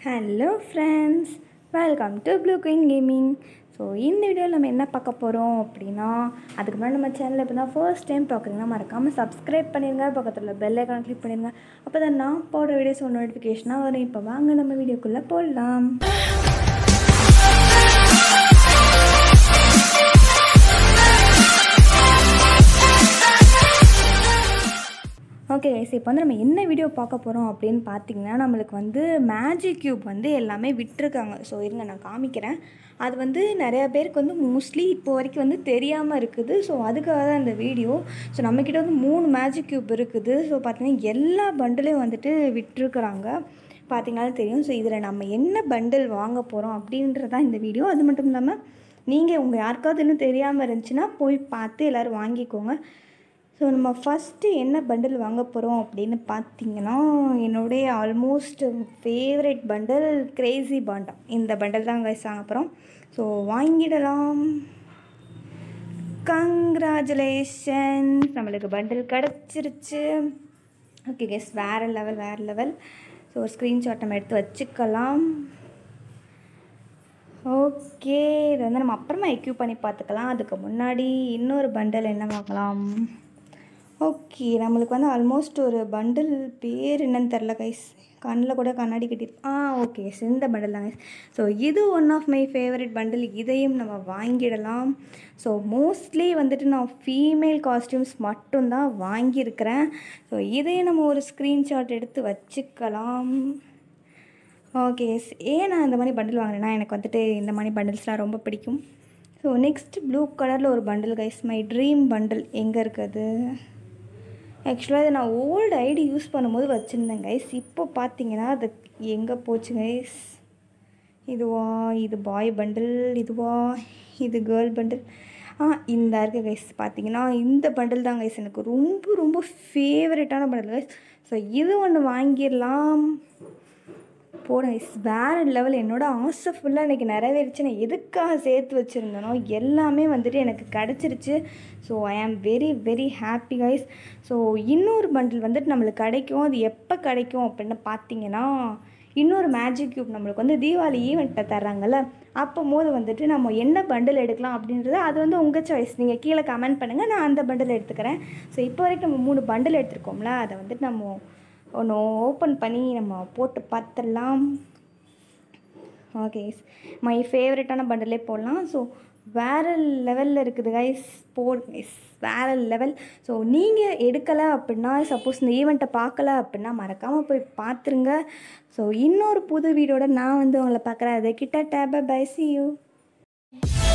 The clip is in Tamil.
hello friends welcome to blue queen gaming so இந்த வீடியோவில் நம்ம என்ன பார்க்க போகிறோம் அப்படின்னா அதுக்கு முன்னாடி நம்ம சேனலில் இப்போ தான் ஃபர்ஸ்ட் டைம் பார்க்குறீங்கன்னா மறக்காமல் சப்ஸ்கிரைப் பண்ணிடுங்க பக்கத்தில் பெல் ஐக்கான் கிளிக் பண்ணிடுங்க அப்போ தான் நான் போடுற வீடியோஸ் நோட்டிஃபிகேஷனாக வரும் இப்போ வாங்க நம்ம வீடியோக்குள்ளே போடலாம் ஓகே கைஸ் இப்போ வந்து நம்ம என்ன வீடியோ பார்க்க போகிறோம் அப்படின்னு பார்த்தீங்கன்னா நம்மளுக்கு வந்து மேஜிக் கியூப் வந்து எல்லாமே விட்டுருக்காங்க ஸோ இருங்க நான் காமிக்கிறேன் அது வந்து நிறையா பேருக்கு வந்து மோஸ்ட்லி இப்போ வரைக்கும் வந்து தெரியாமல் இருக்குது ஸோ அதுக்காக தான் இந்த வீடியோ ஸோ நம்மக்கிட்ட வந்து மூணு மேஜிக் கியூப் இருக்குது ஸோ பார்த்தீங்கன்னா எல்லா பண்டிலையும் வந்துட்டு விட்டுருக்குறாங்க பார்த்தீங்கனாலும் தெரியும் ஸோ இதில் நம்ம என்ன பண்டில் வாங்க போகிறோம் அப்படின்றதான் இந்த வீடியோ அது மட்டும் இல்லாமல் நீங்கள் உங்கள் யாருக்காவது இன்னும் தெரியாமல் இருந்துச்சுன்னா போய் பார்த்து எல்லோரும் வாங்கிக்கோங்க ஸோ நம்ம ஃபஸ்ட்டு என்ன பண்டில் வாங்க போகிறோம் அப்படின்னு பார்த்தீங்கன்னா என்னுடைய almost favourite bundle crazy panda இந்த பண்டில் தான் கைஸ் வாங்க போகிறோம் ஸோ வாங்கிடலாம் கங்க்ராச்சுலேஷன் நம்மளுக்கு பண்டில் கிடச்சிருச்சு ஓகே கெஸ் வேறு லெவல் வேறு லெவல் ஸோ ஒரு ஸ்க்ரீன்ஷாட் நம்ம எடுத்து வச்சுக்கலாம் ஓகே இதை வந்து நம்ம அப்புறமா எக்யூப் பண்ணி பார்த்துக்கலாம் அதுக்கு முன்னாடி இன்னொரு பண்டல் என்ன வாங்கலாம் ஓகே நம்மளுக்கு வந்து ஆல்மோஸ்ட் ஒரு பண்டில் பேர் என்னன்னு தெரில கைஸ் கண்ணில் கூட கண்ணாடி கட்டி ஆ ஓகே இந்த பண்டில் தான் கைஸ் ஸோ இது one of my favourite bundle இதையும் நம்ம வாங்கிடலாம் ஸோ மோஸ்ட்லி வந்துட்டு நான் ஃபீமேல் காஸ்டியூம்ஸ் மட்டும்தான் வாங்கியிருக்கிறேன் ஸோ இதையும் நம்ம ஒரு ஸ்க்ரீன்ஷாட் எடுத்து வச்சுக்கலாம் ஓகே ஏன் நான் இந்த மாதிரி பண்டில் வாங்கினேன்னா எனக்கு வந்துட்டு இந்த மாதிரி பண்டில்ஸ்லாம் ரொம்ப பிடிக்கும் ஸோ நெக்ஸ்ட் ப்ளூ கலரில் ஒரு bundle guys my dream bundle எங்கே இருக்குது ஆக்சுவலாக இதை நான் ஓல்டு ஐடி யூஸ் பண்ணும்போது வச்சுருந்தேன் கைஸ் இப்போ பார்த்தீங்கன்னா அது எங்கே போச்சு கைஸ் இதுவா இது பாய் பண்டில் இதுவா இது கேர்ள் பண்டில் ஆ இந்த இருக்க கைஸ் பார்த்தீங்கன்னா இந்த பண்டில் தான் கைஸ் எனக்கு ரொம்ப ரொம்ப ஃபேவரட்டான பண்டில் கைஸ் ஸோ இது ஒன்று வாங்கிடலாம் போன வேறு லெவல் என்னோடய ஆசை ஃபுல்லாக இன்றைக்கி நிறைவேறிச்சு நான் எதுக்காக சேர்த்து வச்சுருந்தேனோ எல்லாமே வந்துட்டு எனக்கு கிடச்சிருச்சு so I am very very happy guys so இன்னொரு பண்டில் வந்துட்டு நம்மளுக்கு கிடைக்கும் அது எப்போ கிடைக்கும் அப்படின்னு பார்த்தீங்கன்னா இன்னொரு மேஜிக் க்யூப் நம்மளுக்கு வந்து தீபாவளி ஈவெண்ட்டை தர்றாங்கல்ல அப்போ போது வந்துட்டு நம்ம என்ன பண்டில் எடுக்கலாம் அப்படின்றது அது வந்து உங்கள் சாய்ஸ் நீங்கள் கீழே கமெண்ட் பண்ணுங்கள் நான் அந்த பண்டில் எடுத்துக்கிறேன் ஸோ இப்போ வரைக்கும் நம்ம மூணு பண்டில் எடுத்துருக்கோம்ல அதை வந்துட்டு நம்ம ஒன்று ஓப்பன் பண்ணி நம்ம போட்டு பார்த்துடலாம் ஓகே மை ஃபேவரட்டான பண்டிலே போடலாம் ஸோ வேறு லெவலில் இருக்குது கைஸ் போடு கைஸ் வேறு லெவல் ஸோ நீங்கள் எடுக்கலை அப்படின்னா சப்போஸ் இந்த ஈவெண்ட்டை பார்க்கல அப்படின்னா மறக்காமல் போய் பார்த்துருங்க ஸோ இன்னொரு புது வீடியோட நான் வந்து உங்களை பார்க்குறேன் அதை கிட்ட டேப பை சி யூ